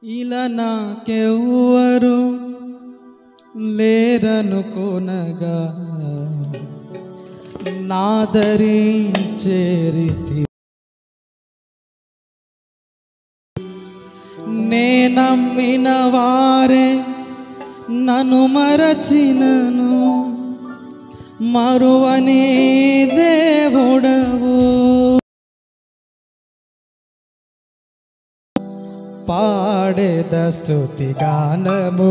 ఇలా నాకెవ్వరు లేరనుకోనగా నాదరి చేరితి నే నమ్మిన వారే నన్ను మరచినను మరువని దేవుడవు పాడేద స్తుతి గానము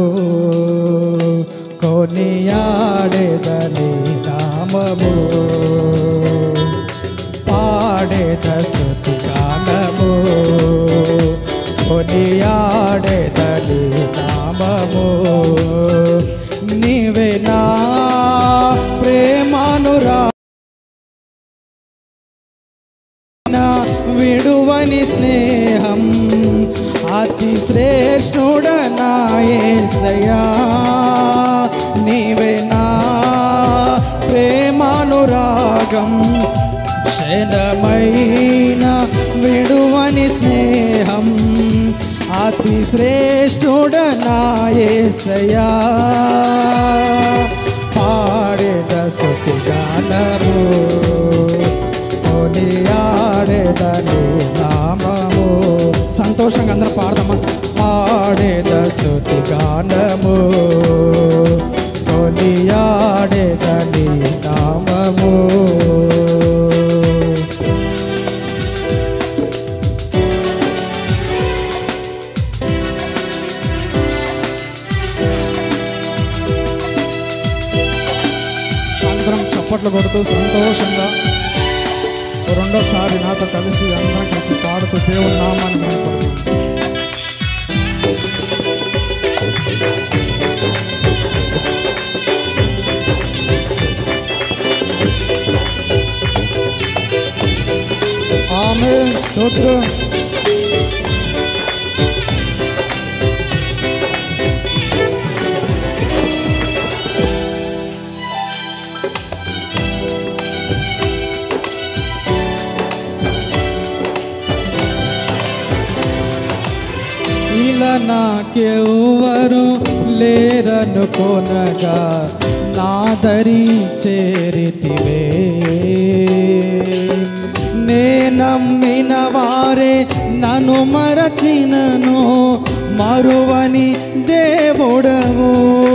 కొనియాడేద నీ నామము పాడేద స్తుతి గానము కొనియాడేద నీ నామము నీవే నా ప్రేమానురా నా విడువని స్నేహం అతి శ్రేష్ఠుడనాయసయా నీవే నా ప్రేమానురాగం క్షణమైన విడువని స్నేహం అతి శ్రేష్ఠుడనాయసయా పాడేద స్తుతి గానము కొనియాడేదని నామము సంతోషంగా అందరూ పాడదామా పాడేద స్తుతి గానము కొనియాడేదని నామము అందరం చప్పట్లు కొడుతూ సంతోషంగా రెండోసారి నాతో కలిసి అందరం కలిసి పాడుతూ దేవుని నామాన్ని కనపడతాం ఆమె స్తోత్రం ఇలా నాకెవ్వరు లేరనుకోనగా నాదరి చేరితివే నే నమ్మిన వారే నన్ను మరచినను మరువని దేవుడవు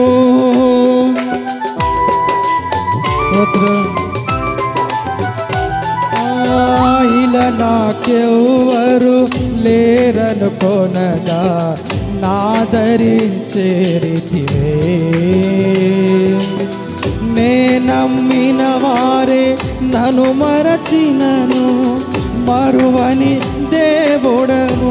స్తోత్రం ఇలా నాకెవ్వరు లేరనుకోనగా నాదరించేరితివే నే నమ్మిన వారే నన్ను మరచినను మరువని దేవుడము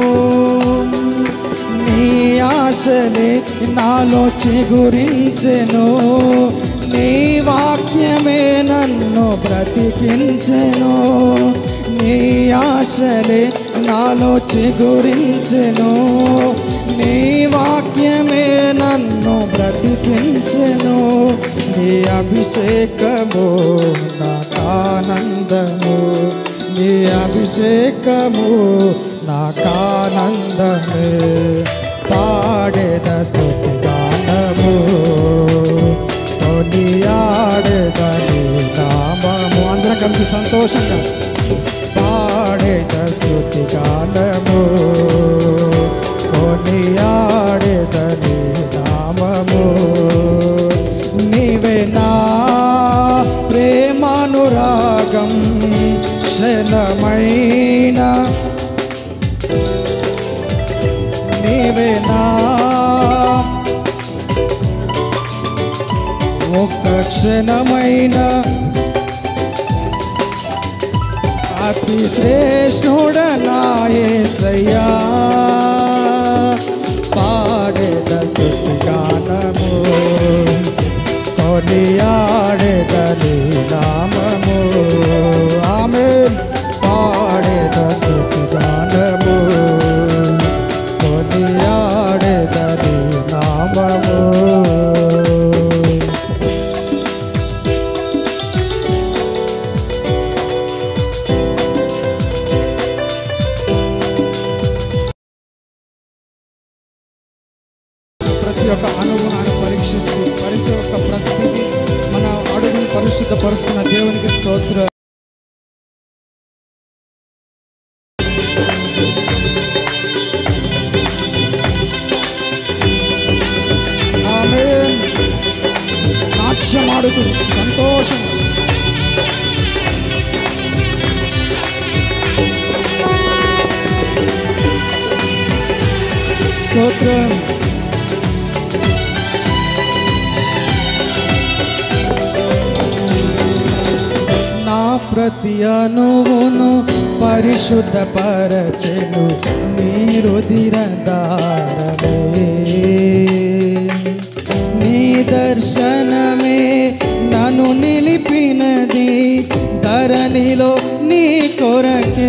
నీ ఆశలే నాలో చిగురించెను నీ వాక్యమే నన్ను బ్రతికించెను నీ ఆశలే నాలో చిగురించెను నీ వాక్యమే నన్ను బ్రతికించెను నీ అభిషేకము నాకానందము నీ అభిషేకము నాకానందమే పాడేద స్తుతి గానము కొనియాడేదని నామము అందరం కలిసి సంతోషంగా పాడేద స్తుతి గానము కొనియాడేదని నామము నీవే నా ప్రేమానురాగం క్షణమైన నీవే నా ఒక్క క్షణమైన అతి శ్రేష్ఠుడనాయసయ్యా పాడేద స్థుతి గానము కొనియాడేదని నామము ఆమె పాడేద స్థుతి గానము కొనియాడేదని నామము స్తోత్రం నా ప్రతి అనువును పరిశుద్ధపరచెను నీరుదిరదారమే నీ దర్శనమే నన్ను నిలిపినది ధరణిలో నీ కొరకే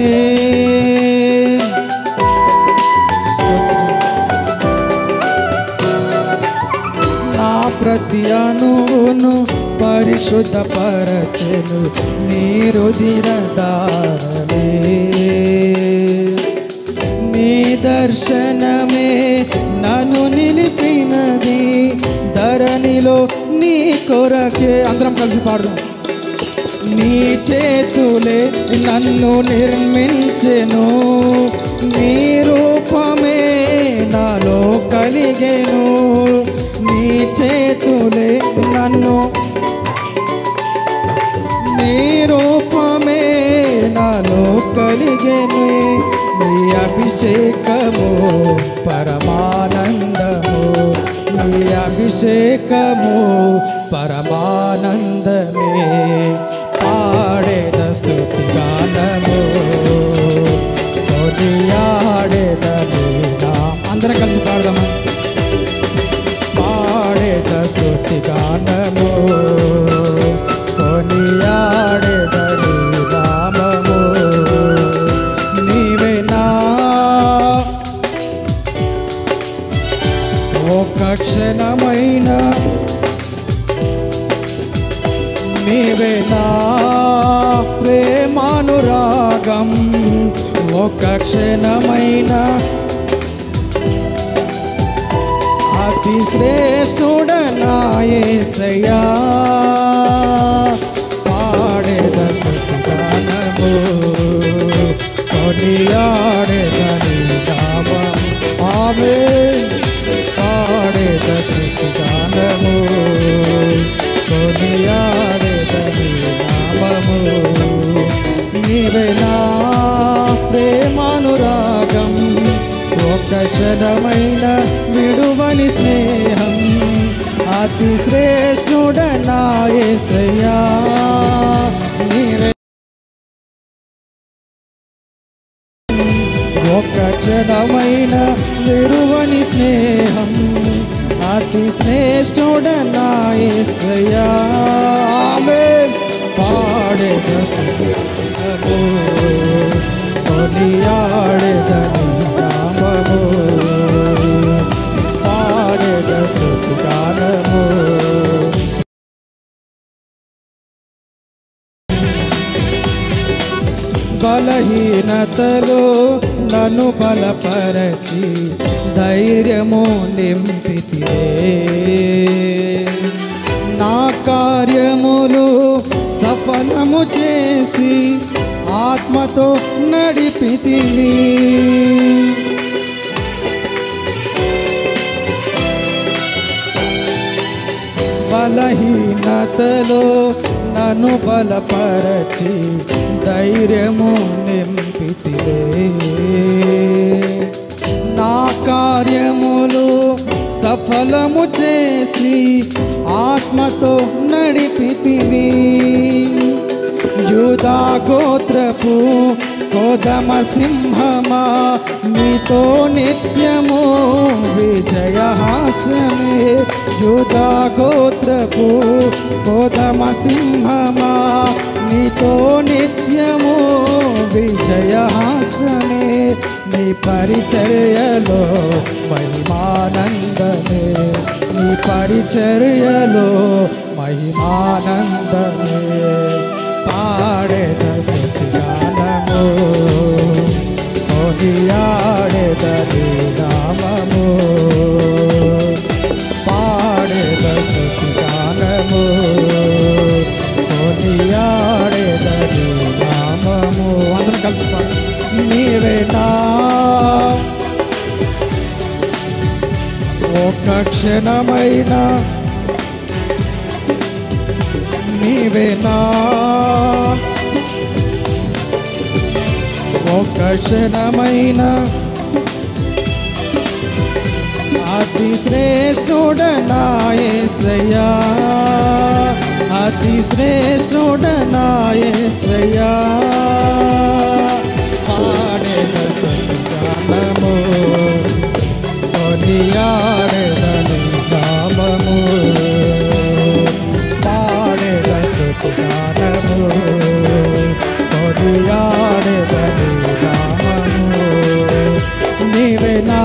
నా ప్రతి అనువును పరిశుద్ధపరచెను నీరుదిరదారమే నీ దర్శనమే నన్ను నిలిపినది ధరణిలో నీ కొరకే అందరం కలిసి పాడుదాం నీ చేతులే నన్ను నిర్మించెను నీ రూపమే నాలో కలిగెను నీ చేతులే నన్ను నీ రూపమే నాలో కలిగెను నీ అభిషేకము పరమానందము నీ అభిషేకము పరమానందమే పాడేద స్థుతి గానము కొనియాడేద నీనా అందరం కలిసి పాడదామా పాడేద స్థుతి గానము కొనియాడేద నీ నామము నీవే నా ఒక క్షణమైన నీవే నా ప్రేమానురాగం ఒక క్షణమైన అతి శ్రేష్ఠుడనాయసయ్యా పాడేద సత్గానము కొనియాడేద నీ నామం ఆమె పాడేద సత్గానము కొనియాడేద నీ నామము నీవే నా ప్రేమానురాగం ఒక క్షణమైన విడువని స్నేహం అతి శ్రేష్ఠుడనాయసయ్యా నీవే ఒక క్షణమైన విడువని స్నేహం అతి శ్రేష్ఠుడనాయసయ్యా ఆమె పాడే కొనియాడేదని నామము పాడేద స్థుతి గానము బలహీనతలో నన్ను బలపరచి ధైర్యము నింపితిరే నా కార్యములు సఫలము చేసి ఆత్మతో నడిపితివి బలహీనతలో నన్ను బలపరచి ధైర్యము నింపితివే నా కార్యములు సఫలము చేసి ఆత్మతో నడిపితివి యూదా గోత్రపు కోదమ సింహమా నీతో నిత్యము విజయహాసమే యూదా గోత్రపు కోదమ సింహమా నీతో నిత్యము విజయహాసమే నీ పరిచర్యలో మహిమానందమే నీ పరిచర్యలో మహిమానందమే పాడేద స్థుతిగానము కొనియాడేద నీ నామము పాడేద స్థుతిగానము కొనియాడేద నీ నామము అందరం కలిసి పాడు. నీవే నా ఒక క్షణమైనా నీవే నా ఒక క్షణమైన అతి శ్రేష్ఠుడనాయసయ్యా అతి శ్రేష్ఠుడనాయసయ్యా పాడేద సత్యానము కొనియాడేదని నామము పాడేద సత్యానము కొనియాడేదని నామము నీవే నా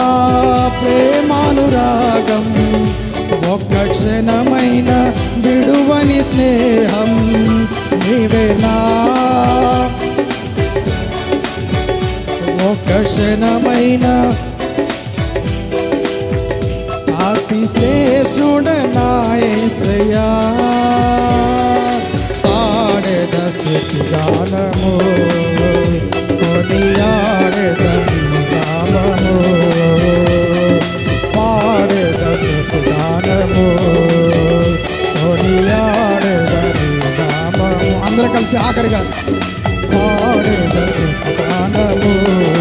ప్రేమానురాగం ఒక్క క్షణమైన విడువని స్నేహం నీవే నా ఒక్క క్షణమైన అతి శ్రేష్ఠుడనాయసయ్యా పాడెద స్థుతి గానము కొనియాడెద నీ నామము పాడెద స్థుతి గానము కొనియాడెద నీ నామము అందరూ కలిసి ఆఖరిగా పాడెద స్థుతి గానము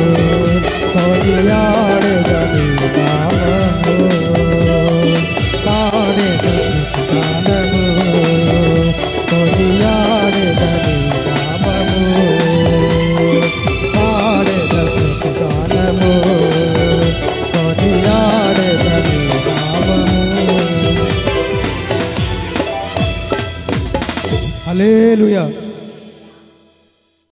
కొనియాడెద నీ నామము పాడెద స్థుతి గానము కొనియాడెద నీ నామము పాడెద స్థుతి గానము కొనియాడెద నీ నామము హల్లెలూయా